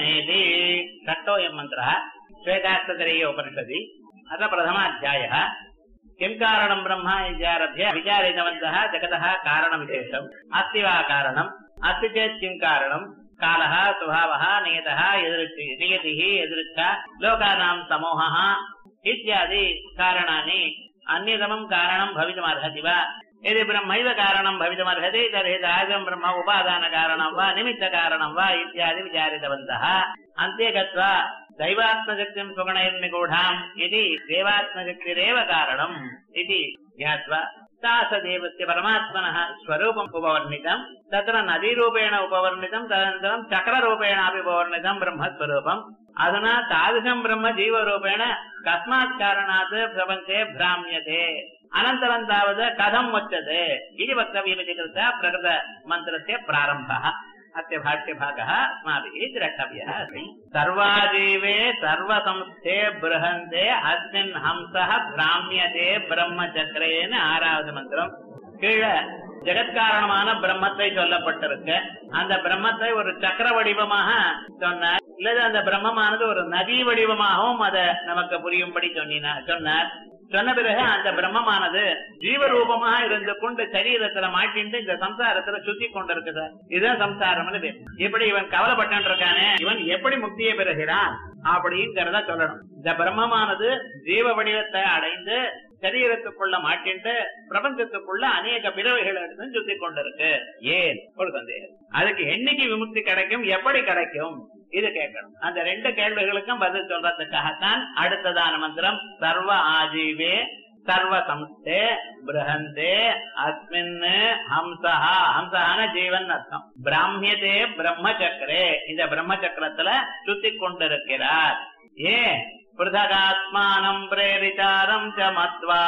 ब्रह्मेति षष्टोऽयं मन्त्रः श्वेतास्तरीय उपनिषदि अथ प्रथमाध्यायः किं कारणं ब्रह्म इत्यारभ्य विचारितवन्तः जगतः कारणविशेषम् अस्ति वा कारणम् अस्ति चेत् किं कारणम् कालः स्वभावः नियतः यदृच्छि नियतिः यदृच्छा लोकानां समूहः इत्यादि कारणानि अन्यतमं कारणं भवितुमर्हति वा यदि ब्रह्मैव कारणं भवितुमर्हति तर्हि तादृशं ब्रह्म उपादानकारणं वा निमित्तकारणं वा इत्यादि विचारितवन्तः अन्ते गत्वा दैवात्मशक्तिं सुगणैर्निगूढाम् इति देवात्मशक्तिरेव कारणम् इति ज्ञात्वा तासदेवस्य परमात्मनः स्वरूपम् उपवर्णितम् तत्र नदीरूपेण उपवर्णितम् तदनन्तरम् चक्ररूपेणापि उपवर्णितम् ब्रह्मस्वरूपम् अधुना तादृशम् ब्रह्म जीवरूपेण कस्मात् कारणात् प्रपञ्चे भ्राम्यते अनन्तरम् तावत् कथम् उच्यते इति वक्तव्यमिति कृत्वा प्रकृतमन्त्रस्य प्रारम्भः अस्य भाष्यभागः अस्माभिः द्रष्टव्यः अस्ति सर्वाजीवे सर्वसंस्थे बृहन्ते अस्मिन् हंसः भ्राम्यते பிரம்மச்சக்கரேன்னு ஆறாவது மந்திரம் கீழே ஜெகத்காரணமான பிரம்மத்தை சொல்லப்பட்டிருக்கு அந்த பிரம்மத்தை ஒரு சக்கர வடிவமாக சொன்னார் இல்லது அந்த பிரம்மமானது ஒரு நதி வடிவமாகவும் அதை நமக்கு புரியும்படி சொன்னினா சொன்னார் சொன்ன பிறகு அந்த பிரம்மமானது ஜீவரூபமாக இருந்து கொண்டு சரீரத்துல மாட்டிட்டு இந்த சம்சாரத்துல சுத்தி கொண்டிருக்கு சார் இதுதான் சம்சாரம்னு பேர் இப்படி இவன் கவலைப்பட்டு இருக்கானே இவன் எப்படி முக்தியை பெறுகிறான் அப்படிங்கிறத சொல்லணும் இந்த பிரம்மமானது ஜீவ வடிவத்தை அடைந்து சரீரத்துக்குள்ள மாட்டிட்டு பிரபஞ்சத்துக்குள்ள அநேக பிறவைகள் எடுத்து சுத்தி கொண்டிருக்கு ஏன் ஒரு சந்தேகம் அதுக்கு என்னைக்கு விமுக்தி கிடைக்கும் எப்படி கிடைக்கும் இது கேட்கணும் அந்த ரெண்டு கேள்விகளுக்கும் பதில் சொல்றதுக்காகத்தான் அடுத்ததான மந்திரம் சர்வ ஆஜீவே சர்வ சம்ஸ்தே பிரஹந்தே அஸ்மின் ஹம்சா ஹம்சஹான ஜீவன் அர்த்தம் பிராமியதே பிரம்ம சக்கரே இந்த பிரம்ம சக்கரத்துல சுத்தி கொண்டிருக்கிறார் ஏன் பிருதகாத்மானம் பிரேரிதாரம் ச மத்வா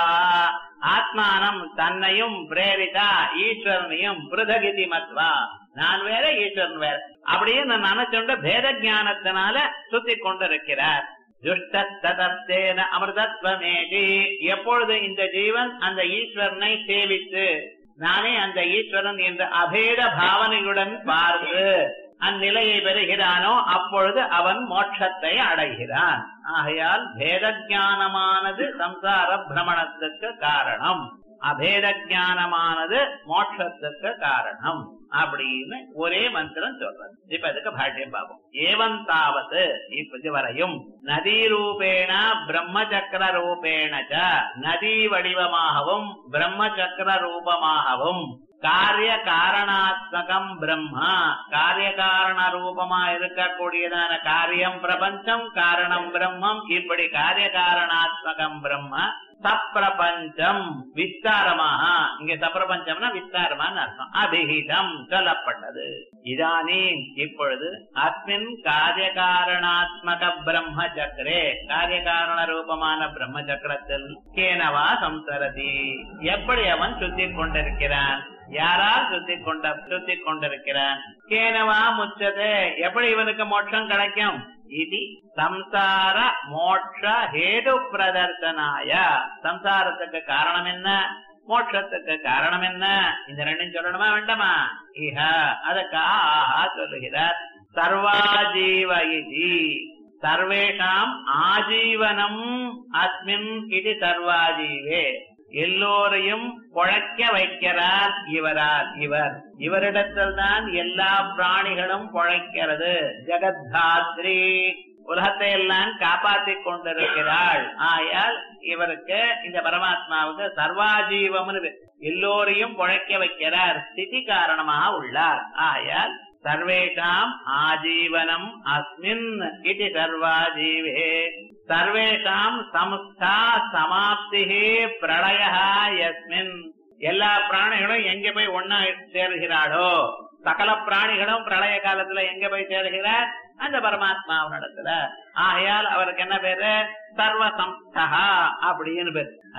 ஆத்மானம் தன்னையும் பிரேரிதா ஈஸ்வரனையும் பிருதகிதி மத்வா நான் வேற ஈஸ்வரன் வேற அப்படியே நான் நினைச்சுண்ட பேத ஞானத்தினால சுத்தி கொண்டிருக்கிறார் துஷ்டத்தேன அமிர்தத்வமேதி எப்பொழுது இந்த ஜீவன் அந்த ஈஸ்வரனை சேவித்து நானே அந்த ஈஸ்வரன் என்ற அபேத பாவனையுடன் பார்த்து அந்நிலையை பெறுகிறானோ அப்பொழுது அவன் மோட்சத்தை அடைகிறான் ஆகையால் பேத ஞானமானது சம்சார பிரமணத்துக்கு காரணம் அபேத ஞானமானது மோட்சத்துக்கு காரணம் அப்படின்னு ஒரே மந்திரம் சொல்றது இப்ப இதுக்கு பாஷ்யம் பார்ப்போம் ஏவன் தாவது இப்ப வரையும் நதி ரூபேண பிரம்ம சக்கர ரூபேண நதி வடிவமாகவும் பிரம்ம சக்கர ரூபமாகவும் காரிய காரணாத்மகம் பிரம்மா காரிய காரண ரூபமா இருக்கக்கூடியதான காரியம் பிரபஞ்சம் காரணம் பிரம்மம் இப்படி காரிய காரணாத்மகம் பிரம்ம சப்பிரபஞ்சம் விஸ்தாரமாக இங்க சப்பிரபஞ்சம்னா விஸ்தாரமான அர்த்தம் அபிஹிதம் சொல்லப்பட்டது இதானே இப்பொழுது அஸ்மின் காரிய காரணாத்மக பிரம்ம சக்கரே காரிய காரண ரூபமான பிரம்ம சக்கரத்தில் கேனவா சம்சரதி எப்படி அவன் சுத்தி கொண்டிருக்கிறான் யாரால் சுத்தி கொண்ட சுத்தி கொண்டிருக்கிறான் கேனவா முச்சது எப்படி இவனுக்கு மோட்சம் கிடைக்கும் இது சம்சார மோட்ச ஹேது பிரதர்சனாய சம்சாரத்துக்கு காரணம் என்ன மோட்சத்துக்கு காரணம் என்ன இந்த ரெண்டும் சொல்லணுமா வேண்டாமா இஹ அதுக்காக ஆஹா சொல்லுகிறார் சர்வாஜீவ இதி சர்வேஷாம் ஆஜீவனம் அஸ்மின் இது சர்வாஜீவே எல்லோரையும் பொழைக்க வைக்கிறார் இவரால் இவர் இவரிடத்தில் தான் எல்லா பிராணிகளும் பொழைக்கிறது ஜெகத்தாத்ரி உலகத்தை எல்லாம் காப்பாற்றி கொண்டிருக்கிறாள் ஆயால் இவருக்கு இந்த பரமாத்மாவுக்கு சர்வாஜீவம்னு எல்லோரையும் பொழைக்க வைக்கிறார் ஸ்திதி காரணமாக உள்ளார் ஆயால் சர்வேஷாம் ஆஜீவனம் அஸ்மின் இது சர்வாஜீவே சர்வேஷாம் சம்ஸ்தா சமாப்தி பிரளய யஸ்மின் எல்லா பிராணிகளும் எங்க போய் ஒன்னா சேருகிறாளோ சகல பிராணிகளும் பிரளய காலத்துல எங்க போய் சேருகிறார் அந்த பரமாத்மாவினிடத்துல ஆகையால் அவருக்கு என்ன பேரு சர்வ சம்ஸ்தா அப்படின்னு பேரு